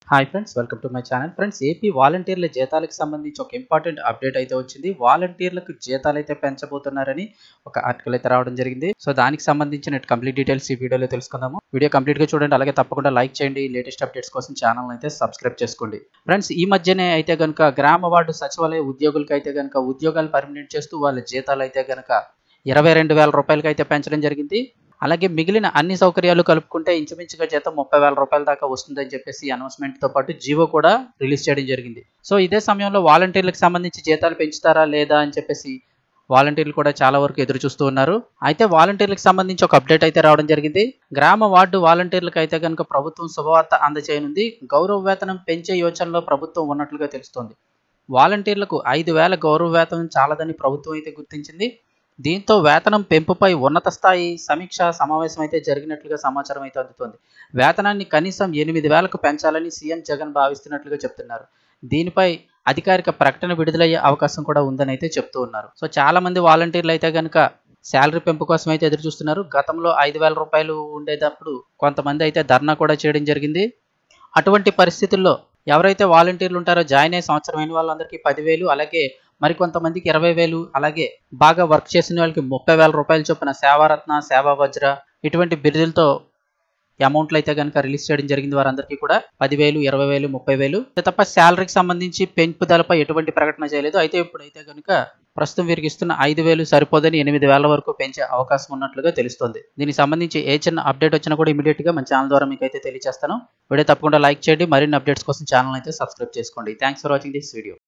hi friends welcome to my channel friends AP వాలంటీర్ల జీతాలకు సంబంధించి ఒక ఇంపార్టెంట్ అప్డేట్ అయితే వచ్చింది వాలంటీర్లకు జీతాలు అయితే పెంచబోతున్నారని ఒక ఆర్టికల్ అయితే రావడం జరిగింది సో దానికి సంబంధించిన కంప్లీట్ డీటెయిల్స్ ఈ వీడియోలో తెలుసుకుందాము వీడియో కంప్లీట్ గా చూడండి అలాగే తప్పకుండా లైక్ చేయండి లేటెస్ట్ అప్డేట్స్ కోసం ఛానల్ అయితే సబ్స్క్రైబ్ చేసుకోండి ఫ్రెండ్స్ ఈ మధ్యనే అయితే గనుక గ్రామ వార్డు సచివాలయ ఉద్యోగులకు అయితే గనుక ఉద్యోగాలు పర్మనెంట్ చేస్తూ వాళ్ళ జీతాలు అయితే గనుక ఇరవై రెండు వేల రూపాయలకి అయితే పెంచడం జరిగింది అలాగే మిగిలిన అన్ని సౌకర్యాలు కలుపుకుంటే ఇంచుమించుగా జీతం ముప్పై వేల రూపాయల దాకా వస్తుందని చెప్పేసి అనౌన్స్మెంట్ తో పాటు జీవో కూడా రిలీజ్ చేయడం జరిగింది సో ఇదే సమయంలో వాలంటీర్లకు సంబంధించి జీతాలు పెంచుతారా లేదా అని చెప్పేసి వాలంటీర్లు కూడా చాలా వరకు ఎదురు చూస్తూ ఉన్నారు అయితే వాలంటీర్లకు సంబంధించి ఒక అప్డేట్ అయితే రావడం జరిగింది గ్రామ వార్డు వాలంటీర్లకు అయితే కనుక ప్రభుత్వం శుభవార్త అందజేయనుంది గౌరవ వేతనం పెంచే యోచనలో ప్రభుత్వం ఉన్నట్లుగా తెలుస్తోంది వాలంటీర్లకు ఐదు వేల గౌరవ వేతనం చాలదని ప్రభుత్వం అయితే గుర్తించింది దీంతో వేతనం పెంపుపై ఉన్నత స్థాయి సమీక్ష సమావేశం అయితే జరిగినట్లుగా సమాచారం అయితే అందుతోంది వేతనాన్ని కనీసం ఎనిమిది వేలకు పెంచాలని సీఎం జగన్ భావిస్తున్నట్లుగా చెప్తున్నారు దీనిపై అధికారిక ప్రకటన విడుదలయ్యే అవకాశం కూడా ఉందని అయితే చెప్తూ ఉన్నారు సో చాలా మంది వాలంటీర్లు అయితే కనుక శాలరీ పెంపు కోసం అయితే ఎదురు చూస్తున్నారు గతంలో ఐదు వేల రూపాయలు ఉండేటప్పుడు కొంతమంది అయితే ధర్నా కూడా చేయడం జరిగింది అటువంటి పరిస్థితుల్లో ఎవరైతే వాలంటీర్లు ఉంటారో జాయిన్ అయ్యే సంవత్సరం అయిన వాళ్ళందరికీ పదివేలు అలాగే మరికొంతమందికి ఇరవై వేలు అలాగే బాగా వర్క్ చేసిన వాళ్ళకి ముప్పై వేల రూపాయలు చొప్పున సేవారత్న సేవా వజ్ర ఇటువంటి బిరుదులతో అమౌంట్లు అయితే కనుక రిలీజ్ చేయడం జరిగింది వారందరికీ కూడా పదివేలు ఇరవై వేలు ముప్పై వేలు తప్ప శాలరీకి సంబంధించి పెంపుదలపై ఎటువంటి ప్రకటన చేయలేదు అయితే ఇప్పుడైతే కనుక ప్రస్తుతం వీరికి ఇస్తున్న ఐదు వేలు సరిపోదని ఎనిమిది వేల వరకు పెంచే అవకాశం ఉన్నట్లుగా తెలుస్తుంది దీనికి సంబంధించి ఏ చిన్న అప్డేట్ వచ్చినా కూడా ఇమీడియట్ గా మన ఛానల్ ద్వారా మీకు అయితే తెలియజేస్తాను వీడియో తప్పకుండా లైక్ చేయండి మరిన్ని అప్డేట్స్ కోసం ఛానల్ అయితే సబ్స్క్రైబ్ చేసుకోండి thanks for watching this video